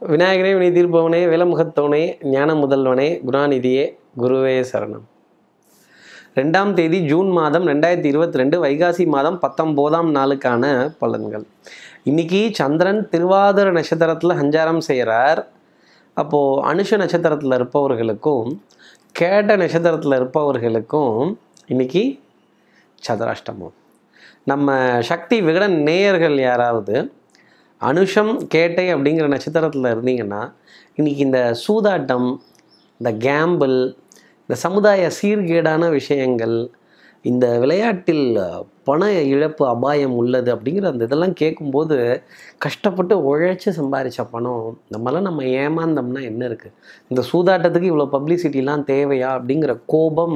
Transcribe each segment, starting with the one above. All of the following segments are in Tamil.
விநாயகனே வினை தீர்ப்பவனே விலமுகத்தவனே ஞான முதல்வனே குணாநிதியே குருவே சரணம் ரெண்டாம் தேதி ஜூன் மாதம் ரெண்டாயிரத்தி இருபத்தி ரெண்டு வைகாசி மாதம் பத்தொம்போதாம் நாளுக்கான பலன்கள் இன்னைக்கு சந்திரன் திருவாதிர நட்சத்திரத்தில் சஞ்சாரம் செய்கிறார் அப்போது அனுஷ நட்சத்திரத்தில் இருப்பவர்களுக்கும் கேட்ட நட்சத்திரத்தில் இருப்பவர்களுக்கும் இன்னைக்கு சதுராஷ்டமம் நம்ம சக்தி விகடன் நேயர்கள் யாராவது அனுஷம் கேட்டை அப்படிங்கிற நட்சத்திரத்தில் இருந்தீங்கன்னா இன்றைக்கி இந்த சூதாட்டம் இந்த கேம்பிள் இந்த சமுதாய சீர்கேடான விஷயங்கள் இந்த விளையாட்டில் பண இழப்பு அபாயம் உள்ளது அப்படிங்கிற அந்த இதெல்லாம் கேட்கும்போது கஷ்டப்பட்டு உழைச்சி சம்பாதிச்ச பணம் நம்மளாம் நம்ம ஏமாந்தோம்னா என்ன இருக்குது இந்த சூதாட்டத்துக்கு இவ்வளோ பப்ளிசிட்டிலாம் தேவையா அப்படிங்கிற கோபம்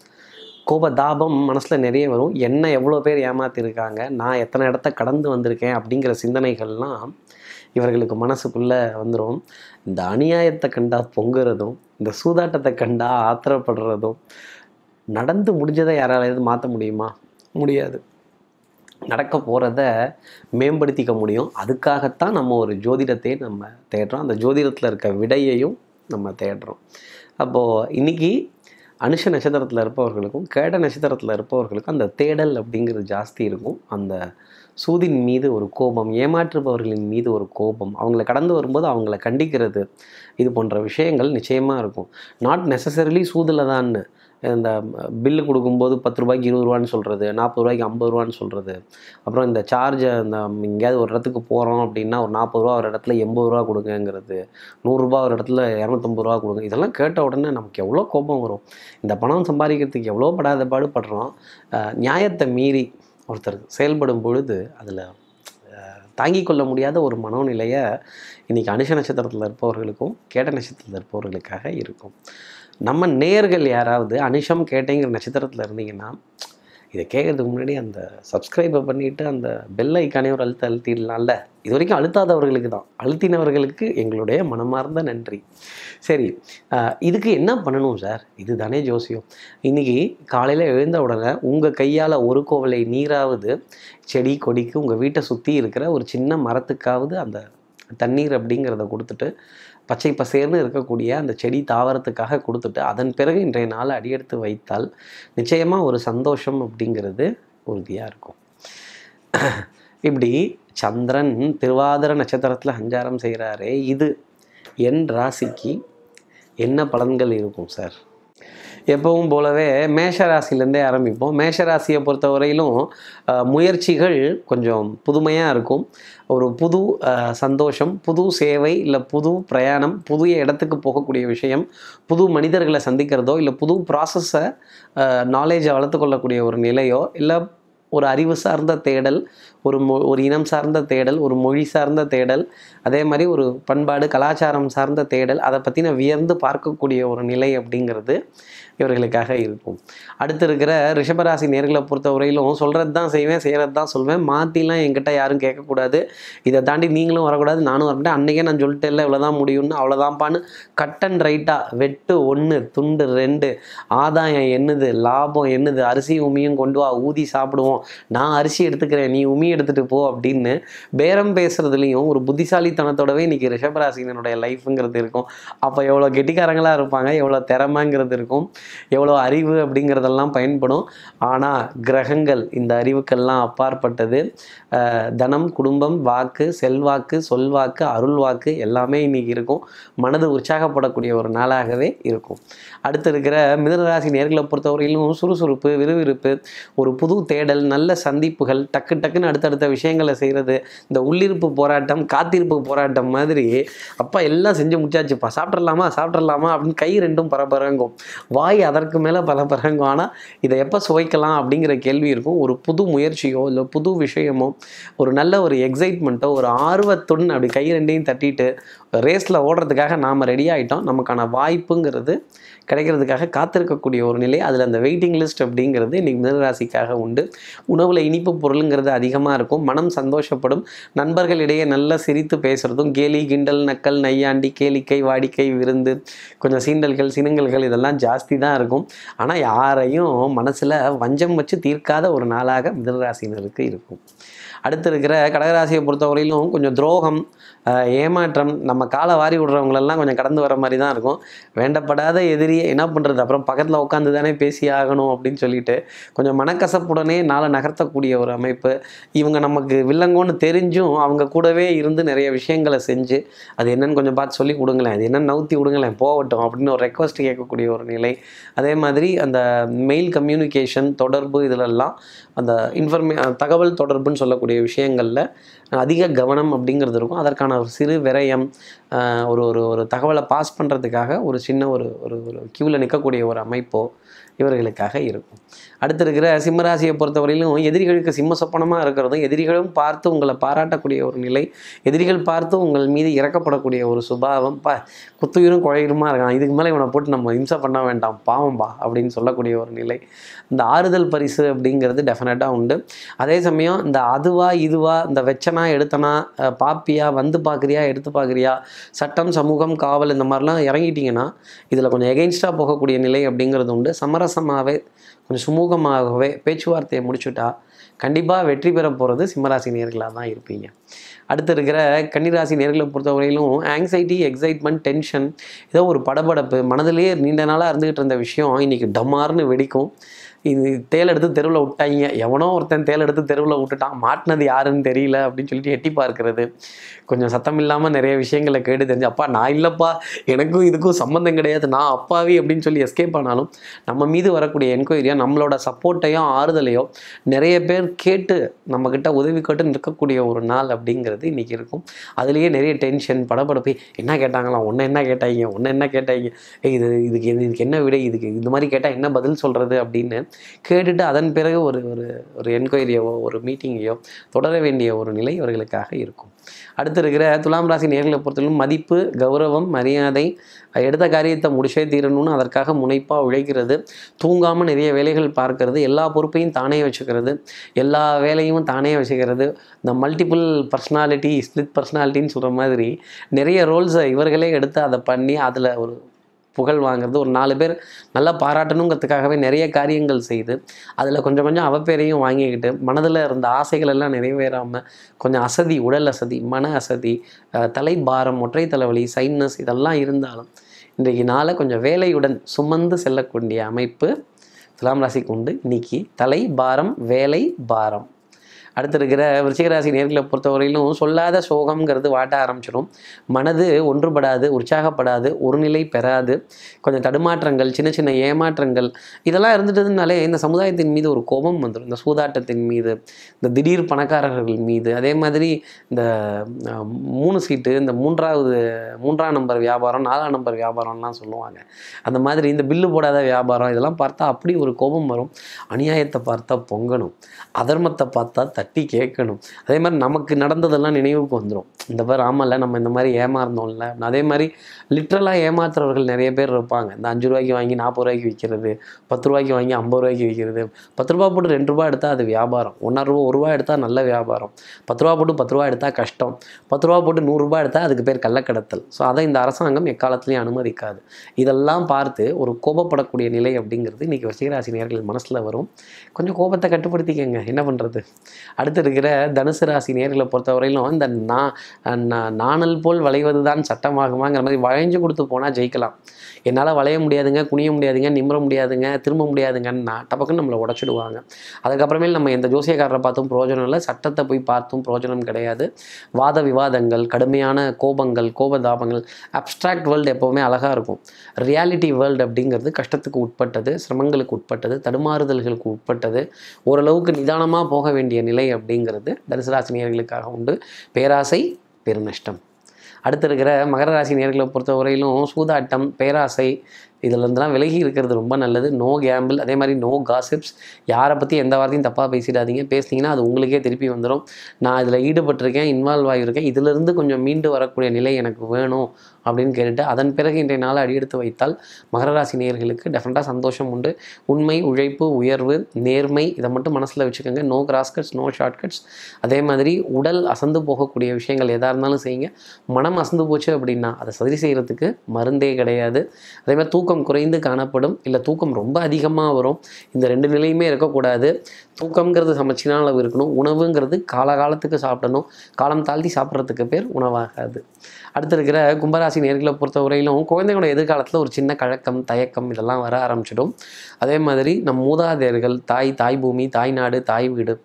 கோப தாபம் மனசில் நிறைய வரும் என்ன எவ்வளோ பேர் ஏமாத்திருக்காங்க நான் எத்தனை இடத்த கடந்து வந்திருக்கேன் அப்படிங்கிற சிந்தனைகள்லாம் இவர்களுக்கு மனசுக்குள்ளே வந்துடும் இந்த அநியாயத்தை கண்டா பொங்குறதும் இந்த சூதாட்டத்தை கண்டா ஆத்திரப்படுறதும் நடந்து முடிஞ்சதை யாராலையாவது மாற்ற முடியுமா முடியாது நடக்க போகிறத மேம்படுத்திக்க முடியும் அதுக்காகத்தான் நம்ம ஒரு ஜோதிடத்தை நம்ம தேடுறோம் அந்த ஜோதிடத்தில் இருக்க விடையையும் நம்ம தேடுறோம் அப்போது இன்றைக்கி அனுஷ நட்சத்திரத்தில் இருப்பவர்களுக்கும் கேட நட்சத்திரத்தில் இருப்பவர்களுக்கும் அந்த தேடல் அப்படிங்கிறது ஜாஸ்தி இருக்கும் அந்த சூதின் மீது ஒரு கோபம் ஏமாற்றுபவர்களின் மீது ஒரு கோபம் அவங்கள கடந்து வரும்போது அவங்கள கண்டிக்கிறது இது போன்ற விஷயங்கள் நிச்சயமாக இருக்கும் நாட் நெசசரிலி சூதில் தான் இந்த பில்லு கொடுக்கும்போது பத்து ரூபாய்க்கு இருபது ரூபான்னு சொல்கிறது நாற்பது ரூபாய்க்கு ஐம்பது ரூபான்னு சொல்கிறது அப்புறம் இந்த சார்ஜை இந்த எங்கேயாவது ஒரு இடத்துக்கு போகிறோம் அப்படின்னா ஒரு நாற்பது ரூபா ஒரு இடத்துல எண்பது ரூபா கொடுங்கங்கிறது நூறுரூபா ஒரு இடத்துல இரநூத்தம்பது ரூபா கொடுங்க இதெல்லாம் கேட்ட உடனே நமக்கு எவ்வளோ கோபம் வரும் இந்த பணம் சம்பாதிக்கிறதுக்கு எவ்வளோ படாத பாடுபடுறோம் அஹ் நியாயத்தை மீறி ஒருத்தர் செயல்படும் பொழுது அதில் தாங்கிக் கொள்ள முடியாத ஒரு மனோநிலையை இன்றைக்கி அனுஷ நட்சத்திரத்தில் இருப்பவர்களுக்கும் கேட்ட நட்சத்திரத்தில் இருப்பவர்களுக்காக இருக்கும் நம்ம நேர்கள் யாராவது அனுஷம் கேட்டேங்கிற நட்சத்திரத்தில் இருந்தீங்கன்னா இதை கேட்கறதுக்கு முன்னாடி அந்த சப்ஸ்கிரைபை பண்ணிவிட்டு அந்த பெல் ஐக்கானே ஒரு அழுத்த அழுத்திடலாம்ல இது வரைக்கும் அழுத்தாதவர்களுக்கு தான் அழுத்தினவர்களுக்கு எங்களுடைய மனமார்ந்த நன்றி சரி ஆஹ் இதுக்கு என்ன பண்ணணும் சார் இது தானே ஜோசியம் இன்றைக்கி காலையில் எழுந்த உடனே உங்கள் கையால் ஒரு கோவலை நீராவது செடி கொடிக்கு உங்கள் வீட்டை சுற்றி இருக்கிற ஒரு சின்ன மரத்துக்காவது அந்த தண்ணீர் அப்படிங்கிறத கொடுத்துட்டு பச்சை பசேர்னு இருக்கக்கூடிய அந்த செடி தாவரத்துக்காக கொடுத்துட்டு அதன் பிறகு இன்றைய நாள் அடியெடுத்து வைத்தால் நிச்சயமாக ஒரு சந்தோஷம் அப்படிங்கிறது உறுதியாக இருக்கும் இப்படி சந்திரன் திருவாதிர நட்சத்திரத்தில் சஞ்சாரம் செய்கிறாரே இது என் ராசிக்கு என்ன பலன்கள் இருக்கும் சார் எப்பவும் போலவே மேஷ ராசிலேருந்தே ஆரம்பிப்போம் மேஷ ராசியை பொறுத்தவரையிலும் அஹ், முயற்சிகள் கொஞ்சம் புதுமையாக இருக்கும் ஒரு புது அஹ், சந்தோஷம் புது சேவை இல்லை புது பிரயாணம் புதிய இடத்துக்கு போகக்கூடிய விஷயம் புது மனிதர்களை சந்திக்கிறதோ இல்லை புது ப்ராசஸை நாலேஜை வளர்த்துக்கொள்ளக்கூடிய ஒரு நிலையோ இல்லை ஒரு அறிவு சார்ந்த தேடல் ஒரு மொ ஒரு இனம் சார்ந்த தேடல் ஒரு மொழி சார்ந்த தேடல் அதே மாதிரி ஒரு பண்பாடு கலாச்சாரம் சார்ந்த தேடல் அதை பற்றின வியந்து பார்க்கக்கூடிய ஒரு நிலை அப்படிங்கிறது இவர்களுக்காக இருக்கும் அடுத்து இருக்கிற ரிஷபராசி நேர்களை பொறுத்தவரையிலும் சொல்கிறது தான் செய்வேன் செய்கிறது தான் சொல்வேன் மாற்றிலாம் என்கிட்ட யாரும் கேட்கக்கூடாது இதை தாண்டி நீங்களும் வரக்கூடாது நானும் வரமாட்டேன் அன்றைக்கே நான் சொல்லிட்டேன் இல்லை இவ்வளோதான் முடியும்னு அவ்வளோதான்ப்பான்னு கட் அண்ட் ரைட்டாக வெட்டு ஒன்று துண்டு ரெண்டு ஆதாயம் என்னது லாபம் என்னது அரிசி உமியும் கொண்டு வா ஊதி சாப்பிடுவோம் நான் அரிசி எடுத்துக்கிறேன் நீ உமி எடுத்துகிட்டு போ அப்படின்னு பேரம் பேசுகிறதுலையும் ஒரு புத்திசாலித்தனத்தோடவே இன்றைக்கி ரிஷபராசினருடைய லைஃப்ங்கிறது இருக்கும் அப்போ எவ்வளோ கெட்டிக்காரங்களாக இருப்பாங்க எவ்வளோ திறமைங்கிறது இருக்கும் எவ்வளோ அறிவு அப்படிங்கிறதெல்லாம் பயன்படும் ஆனால் கிரகங்கள் இந்த அறிவுக்கெல்லாம் அப்பாற்பட்டது அஹ், தனம் குடும்பம் வாக்கு செல்வாக்கு சொல்வாக்கு அருள்வாக்கு எல்லாமே இன்னைக்கு இருக்கும் மனது உற்சாகப்படக்கூடிய ஒரு நாளாகவே இருக்கும் அடுத்து இருக்கிற மிதனராசி நேர்களை பொறுத்தவரையிலும் சுறுசுறுப்பு விறுவிறுப்பு ஒரு புது தேடல் நல்ல சந்திப்புகள் டக்கு டக்குன்னு அடுத்தடுத்த விஷயங்களை செய்கிறது இந்த உள்ளிருப்பு போராட்டம் காத்திருப்பு போராட்டம் மாதிரி அப்பா எல்லாம் செஞ்சு முடிச்சாச்சுப்பா சாப்பிட்றலாமா சாப்பிட்றலாமா அப்படின்னு கை ரெண்டும் பரபரங்கும் வாய் அதற்கு மேலே பரபரங்கும் ஆனால் இதை எப்போ சுவைக்கலாம் அப்படிங்கிற கேள்வி இருக்கும் ஒரு புது முயற்சியோ இல்லை புது விஷயமோ ஒரு நல்ல ஒரு எக்ஸைட்மெண்ட்டோ ஒரு ஆர்வத்துடன் அப்படி கை ரெண்டையும் தட்டிட்டு ரேஸில் ஓடுறதுக்காக நாம் ரெடி ஆகிட்டோம் நமக்கான வாய்ப்புங்கிறது கிடைக்கிறதுக்காக காத்திருக்கக்கூடிய ஒரு நிலை அதில் அந்த வெயிட்டிங் லிஸ்ட் அப்படிங்கிறது இன்றைக்கி மிதனராசிக்காக உண்டு உணவில் இனிப்பு பொருளுங்கிறது அதிகமாக இருக்கும் மனம் சந்தோஷப்படும் நண்பர்களிடையே நல்லா சிரித்து பேசுகிறதும் கேலி கிண்டல் நக்கல் நையாண்டி கேளிக்கை வாடிக்கை விருந்து கொஞ்சம் சீண்டல்கள் சினுங்கல்கள் இதெல்லாம் ஜாஸ்தி தான் இருக்கும் ஆனால் யாரையும் மனசில் வஞ்சம் வச்சு தீர்க்காத ஒரு நாளாக மிதனராசினருக்கு இருக்கும் அடுத்து இருக்கிற கடகராசியை பொறுத்தவரையிலும் கொஞ்சம் துரோகம் ஆஹ், ஏமாற்றம் நம்ம காலை வாரி விடுறவங்களெல்லாம் கொஞ்சம் கடந்து வர மாதிரி தான் இருக்கும் வேண்டப்படாத எதிரியை என்ன பண்ணுறது அப்புறம் பக்கத்தில் உட்காந்து தானே பேசி ஆகணும் அப்படின்னு சொல்லிட்டு கொஞ்சம் மனக்கசப்புடனே நாளை நகர்த்தக்கூடிய ஒரு அமைப்பு இவங்க நமக்கு வில்லங்கோன்னு தெரிஞ்சும் அவங்க கூடவே இருந்து நிறைய விஷயங்களை செஞ்சு அது என்னன்னு கொஞ்சம் பார்த்து சொல்லி கொடுங்களேன் அது என்னன்னு நவுத்தி விடுங்களேன் போகட்டும் அப்படின்னு ஒரு ரெக்வஸ்ட் கேட்கக்கூடிய ஒரு நிலை அதே மாதிரி அந்த மெயில் கம்யூனிகேஷன் தொடர்பு இதிலெல்லாம் அந்த இன்ஃபர்மே தகவல் தொடர்புன்னு சொல்லக்கூடிய விஷயங்களில் அதிக கவனம் அப்படிங்கிறது இருக்கும் அதற்கான ஒரு சிறு விரயம் ஆஹ், ஒரு ஒரு ஒரு தகவலை பாஸ் பண்ணுறதுக்காக ஒரு சின்ன ஒரு ஒரு ஒரு க்யூவில் நிற்கக்கூடிய ஒரு அமைப்போ இவர்களுக்காக இருக்கும் அடுத்து இருக்கிற சிம்மராசியை பொறுத்தவரையிலும் எதிரிகளுக்கு சிம்ம சொப்பனமாக இருக்கிறதும் எதிரிகளும் பார்த்து உங்களை பாராட்டக்கூடிய ஒரு நிலை எதிரிகள் பார்த்து உங்கள் மீது இறக்கப்படக்கூடிய ஒரு சுபாவம் பா குத்துயிரும் குழையுமா இருக்கான் இதுக்கு மேலே இவனை போட்டு நம்ம இம்சை பண்ண வேண்டாம் பாவம்பா அப்படின்னு சொல்லக்கூடிய ஒரு நிலை இந்த ஆறுதல் பரிசு அப்படிங்கிறது டெஃபினட்டாக உண்டு அதே சமயம் இந்த அதுவா இதுவா இந்த வெச்சனா எடுத்தனா அஹ், பாப்பியா வந்து பார்க்குறியா எடுத்து பார்க்குறியா சட்டம் சமூகம் காவல் இந்த மாதிரிலாம் இறங்கிட்டீங்கன்னா இதில் கொஞ்சம் எகெயின்ஸ்டாக போகக்கூடிய நிலை அப்படிங்கிறது உண்டு சமரசமாகவே கொஞ்சம் சுமூகமாகவே பேச்சுவார்த்தையை முடிச்சுட்டா கண்டிப்பாக வெற்றி பெற போகிறது சிம்மராசி நேர்களாக தான் இருப்பீங்க அடுத்து இருக்கிற கன்னிராசி நேர்களை பொறுத்தவரையிலும் ஆங்ஸைட்டி எக்ஸைட்மெண்ட் டென்ஷன் ஏதோ ஒரு படபடப்பு மனதிலேயே நீண்ட நாளாக இருந்துகிட்டு இருந்த விஷயம் இன்னைக்கு டமார்னு வெடிக்கும் இது தேல் எடுத்து தெருவில் விட்டாங்க எவனோ ஒருத்தன் தேல் எடுத்து தெருவில் விட்டுட்டான் மாட்டினது யாருன்னு தெரியல அப்படின்னு சொல்லிட்டு எட்டி பார்க்கறது கொஞ்சம் சத்தம் இல்லாமல் நிறைய விஷயங்களை கேட்டு தெரிஞ்சு அப்பா நான் இல்லைப்பா எனக்கும் இதுக்கும் சம்மந்தம் கிடையாது நான் அப்பாவி அப்படின்னு சொல்லி எஸ்கேப் ஆனாலும் நம்ம மீது வரக்கூடிய என்கொயரியாக நம்மளோட சப்போர்ட்டையோ ஆறுதலையோ நிறைய பேர் கேட்டு நம்மக்கிட்ட உதவி கேட்டு நிற்கக்கூடிய ஒரு நாள் அப்படிங்கிறது இன்றைக்கி இருக்கும் அதுலேயே நிறைய டென்ஷன் படபடப்பு என்ன கேட்டாங்களாம் ஒன்று என்ன கேட்டாங்க ஒன்று என்ன கேட்டாங்க ஏய் இது இதுக்கு இது- இதுக்கு என்ன விடை இதுக்கு இந்த மாதிரி கேட்டால் என்ன பதில் சொல்கிறது அப்படின்னு கேட்டுட்டு அதன் பிறகு ஒரு ஒரு ஒரு என்கொயரியோ ஒரு மீட்டிங்கையோ தொடர வேண்டிய ஒரு நிலை இவர்களுக்காக இருக்கும் அடுத்து இருக்கிற துலாம் ராசி நேர்களை பொறுத்தவரைக்கும் மதிப்பு கௌரவம் மரியாதை எடுத்த காரியத்தை முடிச்சே தீரணும்னு அதற்காக முனைப்பாக உழைக்கிறது தூங்காமல் நிறைய வேலைகள் பார்க்கறது எல்லா பொறுப்பையும் தானே வச்சுக்கிறது எல்லா வேலையும் தானே வச்சுக்கிறது இந்த மல்டிபிள் பர்சனாலிட்டி ஸ்பிளிட் பர்சனாலிட்டின்னு சொல்கிற மாதிரி நிறைய ரோல்ஸை இவர்களே எடுத்து அதை பண்ணி அதில் ஒரு புகழ் வாங்குறது ஒரு நாலு பேர் நல்லா பாராட்டணுங்கிறதுக்காகவே நிறைய காரியங்கள் செய்து அதில் கொஞ்சம் கொஞ்சம் அவப்பேரையும் வாங்கிக்கிட்டு மனதில் இருந்த ஆசைகள் எல்லாம் நிறைவேறாமல் கொஞ்சம் அசதி உடல் அசதி மன அசதி அஹ், தலைபாரம் ஒற்றை தலைவலி சைனஸ் இதெல்லாம் இருந்தாலும் இன்றைக்கு நாளை கொஞ்சம் வேலையுடன் சுமந்து செல்லக்கூடிய அமைப்பு துலாம் ராசிக்கு உண்டு இன்னைக்கு தலை பாரம் வேலை பாரம் அடுத்து இருக்கிற விருச்சிகராசி நேர்களை பொறுத்தவரையிலும் சொல்லாத சோகம்ங்கிறது வாட்ட ஆரம்பிச்சிடும் மனது ஒன்றுபடாது உற்சாகப்படாது ஒரு நிலை பெறாது கொஞ்சம் தடுமாற்றங்கள் சின்ன சின்ன ஏமாற்றங்கள் இதெல்லாம் இருந்துட்டதுனாலே இந்த சமுதாயத்தின் மீது ஒரு கோபம் வந்துடும் இந்த சூதாட்டத்தின் மீது இந்த திடீர் பணக்காரர்கள் மீது அதே மாதிரி இந்த அஹ், மூணு சீட்டு இந்த மூன்றாவது மூன்றாம் நம்பர் வியாபாரம் நாலாம் நம்பர் வியாபாரம்லாம் சொல்லுவாங்க அந்த மாதிரி இந்த பில்லு போடாத வியாபாரம் இதெல்லாம் பார்த்தா அப்படி ஒரு கோபம் வரும் அநியாயத்தை பார்த்தா பொங்கணும் அதர்மத்தை பார்த்தா தட்டி கேட்கணும் அதே மாதிரி நமக்கு நடந்ததெல்லாம் நினைவுக்கு வந்துடும் இந்த பேர் ஆமாம்ல நம்ம இந்த மாதிரி ஏமாறந்தோம்ல அதே மாதிரி லிட்ரலாக ஏமாத்துறவர்கள் நிறைய பேர் இருப்பாங்க இந்த அஞ்சு ரூபாய்க்கு வாங்கி நாற்பது ரூபாய்க்கு விற்கிறது பத்து ரூபாய்க்கு வாங்கி ஐம்பது ரூபாய்க்கு விற்கிறது பத்து ரூபா போட்டு ரெண்டு ரூபா எடுத்தால் அது வியாபாரம் ஒன்றரை ரூபா ஒரு ரூபா எடுத்தால் நல்ல வியாபாரம் பத்து ரூபா போட்டு பத்து ரூபா எடுத்தால் கஷ்டம் பத்து ரூபா போட்டு நூறுரூபா எடுத்தால் அதுக்கு பேர் கள்ளக்கடத்தல் ஸோ அதை இந்த அரசாங்கம் எக்காலத்துலேயும் அனுமதிக்காது இதெல்லாம் பார்த்து ஒரு கோபப்படக்கூடிய நிலை அப்படிங்கிறது இன்றைக்கி வசிகராசி நேர்கள் மனசில் வரும் கொஞ்சம் கோபத்தை கட்டுப்படுத்திக்கங்க என்ன பண்ணுறது அடுத்து இருக்கிற தனுசு ராசி நேர்களை பொறுத்தவரையிலும் இந்த நா நா- நாணல் போல் வளைவது தான் சட்டமாகுமாங்கிற மாதிரி வளைஞ்சு கொடுத்து போனால் ஜெயிக்கலாம் என்னால் வளைய முடியாதுங்க குனிய முடியாதுங்க நிமிர முடியாதுங்க திரும்ப முடியாதுங்கன்னா டபக்குன்னு நம்மளை உடச்சிடுவாங்க அதுக்கப்புறமேல் நம்ம எந்த ஜோசியக்காரரை பார்த்தும் பிரயோஜனம் இல்லை சட்டத்தை போய் பார்த்தும் பிரயோஜனம் கிடையாது வாத விவாதங்கள் கடுமையான கோபங்கள் கோபதாபங்கள் அப்ட்ராக்ட் வேர்ல்டு எப்போவுமே அழகாக இருக்கும் ரியாலிட்டி வேர்ல்டு அப்படிங்கிறது கஷ்டத்துக்கு உட்பட்டது சிரமங்களுக்கு உட்பட்டது தடுமாறுதல்களுக்கு உட்பட்டது ஓரளவுக்கு நிதானமாக போக வேண்டிய நிலை அப்படிங்கிறது தனுசு ராசி நேயர்களுக்காக உண்டு பேராசை பெருநஷ்டம் அடுத்து இருக்கிற மகர ராசி நேர்களை பொறுத்தவரையிலும் சூதாட்டம் பேராசை இதிலேருந்துலாம் விலகி இருக்கிறது ரொம்ப நல்லது நோ கேம்பிள் அதே மாதிரி நோ காசிப்ஸ் யாரை பற்றி எந்த வார்த்தையும் தப்பாக பேசிடாதீங்க பேசுனீங்கன்னா அது உங்களுக்கே திருப்பி வந்துடும் நான் இதில் ஈடுபட்டிருக்கேன் இன்வால்வ் ஆகியிருக்கேன் இதிலிருந்து கொஞ்சம் மீண்டு வரக்கூடிய நிலை எனக்கு வேணும் அப்படின்னு கேட்டுட்டு அதன் பிறகு இன்றைய நாளை அடியெடுத்து வைத்தால் மகர ராசி நேயர்களுக்கு டெஃபினட்டாக சந்தோஷம் உண்டு உண்மை உழைப்பு உயர்வு நேர்மை இதை மட்டும் மனசில் வச்சுக்கோங்க நோ கிராஸ்கட்ஸ் நோ ஷார்ட்கட்ஸ் அதே மாதிரி உடல் அசந்து போகக்கூடிய விஷயங்கள் எதாக இருந்தாலும் செய்யுங்க மனம் அசந்து போச்சு அப்படின்னா அதை சரி செய்கிறதுக்கு மருந்தே கிடையாது அதே மாதிரி தூக்கம் குறைந்து காணப்படும் இல்லை தூக்கம் ரொம்ப அதிகமாக வரும் இந்த ரெண்டு நிலையுமே இருக்கக்கூடாது தூக்கம்ங்கிறது சமச்சீரான அளவு இருக்கணும் உணவுங்கிறது காலகாலத்துக்கு சாப்பிடணும் காலம் தாழ்த்தி சாப்பிட்றதுக்கு பேர் உணவாகாது அடுத்து இருக்கிற கும்பராசி நேர்களை பொறுத்த வரையிலும் குழந்தைங்களோட எதிர்காலத்தில் ஒரு சின்ன கழக்கம் தயக்கம் இதெல்லாம் வர ஆரம்பிச்சிடும் அதே மாதிரி நம் மூதாதையர்கள் தாய் தாய் பூமி தாய் நாடு தாய் வீடு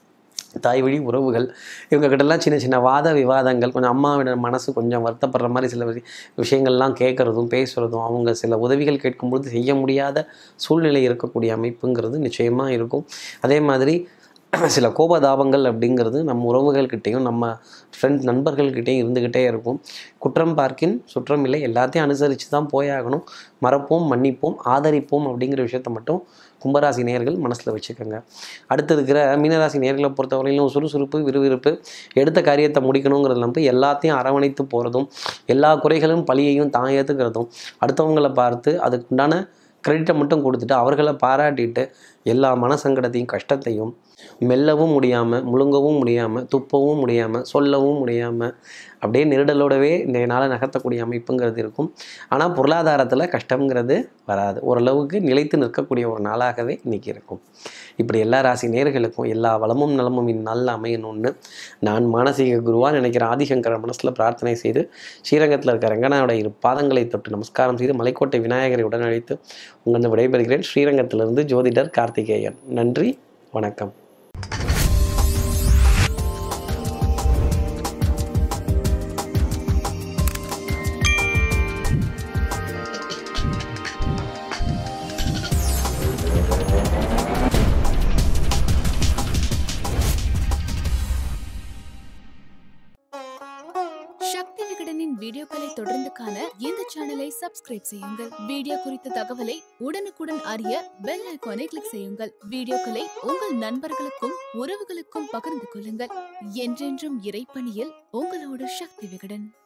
தாய் வழி உறவுகள் இவங்க கிட்டலாம் சின்ன சின்ன வாத விவாதங்கள் கொஞ்சம் அம்மாவோட மனசு கொஞ்சம் வருத்தப்படுற மாதிரி சில வி- விஷயங்கள்லாம் கேட்குறதும் பேசுகிறதும் அவங்க சில உதவிகள் கேட்கும்பொழுது செய்ய முடியாத சூழ்நிலை இருக்கக்கூடிய அமைப்புங்கிறது நிச்சயமாக இருக்கும் அதே மாதிரி சில கோபதாபங்கள் அப்படிங்கிறது நம்ம உறவுகள்கிட்டையும் நம்ம ஃப்ரெண்ட் நண்பர்கள்கிட்டையும் இருந்துக்கிட்டே இருக்கும் குற்றம் பார்க்கின் சுற்றம் இல்லை எல்லாத்தையும் அனுசரித்து தான் போயாகணும் மறப்போம் மன்னிப்போம் ஆதரிப்போம் அப்படிங்கிற விஷயத்த மட்டும் கும்பராசி நேயர்கள் மனசில் வச்சுக்கோங்க அடுத்து இருக்கிற மீனராசி நேர்களை பொறுத்தவரையிலும் சுறுசுறுப்பு விறுவிறுப்பு எடுத்த காரியத்தை முடிக்கணுங்கிறது வந்து எல்லாத்தையும் அரவணைத்து போகிறதும் எல்லா குறைகளும் பழியையும் தான் ஏற்றுக்கிறதும் அடுத்தவங்களை பார்த்து அதுக்குண்டான கிரெடிட்டை மட்டும் கொடுத்துட்டு அவர்களை பாராட்டிட்டு எல்லா மனசங்கடத்தையும் கஷ்டத்தையும் மெல்லவும் முடியாமல் முழுங்கவும் முடியாமல் துப்பவும் முடியாமல் சொல்லவும் முடியாமல் அப்படியே நெருடலோடவே இன்றைய நாளை நகர்த்தக்கூடிய அமைப்புங்கிறது இருக்கும் ஆனால் பொருளாதாரத்தில் கஷ்டங்கிறது வராது ஓரளவுக்கு நிலைத்து நிற்கக்கூடிய ஒரு நாளாகவே இன்னைக்கு இருக்கும் இப்படி எல்லா ராசி நேர்களுக்கும் எல்லா வளமும் நலமும் இந்நாளில் அமையணும்னு நான் மானசீக குருவா நினைக்கிற ஆதிசங்கர மனசில் பிரார்த்தனை செய்து ஸ்ரீரங்கத்தில் இருக்க ரங்கனாவோட இரு பாதங்களை தொட்டு நமஸ்காரம் செய்து மலைக்கோட்டை விநாயகரை உடன் அழைத்து உங்களிடம் விடைபெறுகிறேன் ஸ்ரீரங்கத்திலிருந்து ஜோதிடர் கார்த்திகேயன் நன்றி வணக்கம் சக்தி விகடனின் வீடியோக்களை தொடர்ந்து காண இந்த சேனலை சப்ஸ்கிரைப் செய்யுங்கள் வீடியோ குறித்த தகவலை உடனுக்குடன் அறிய பெல் ஐகானை கிளிக் செய்யுங்கள் வீடியோக்களை உங்கள் நண்பர்களுக்கும் உறவுகளுக்கும் பகிர்ந்து கொள்ளுங்கள் என்றென்றும் இறைப்பணியில் உங்களோட சக்தி விகடன்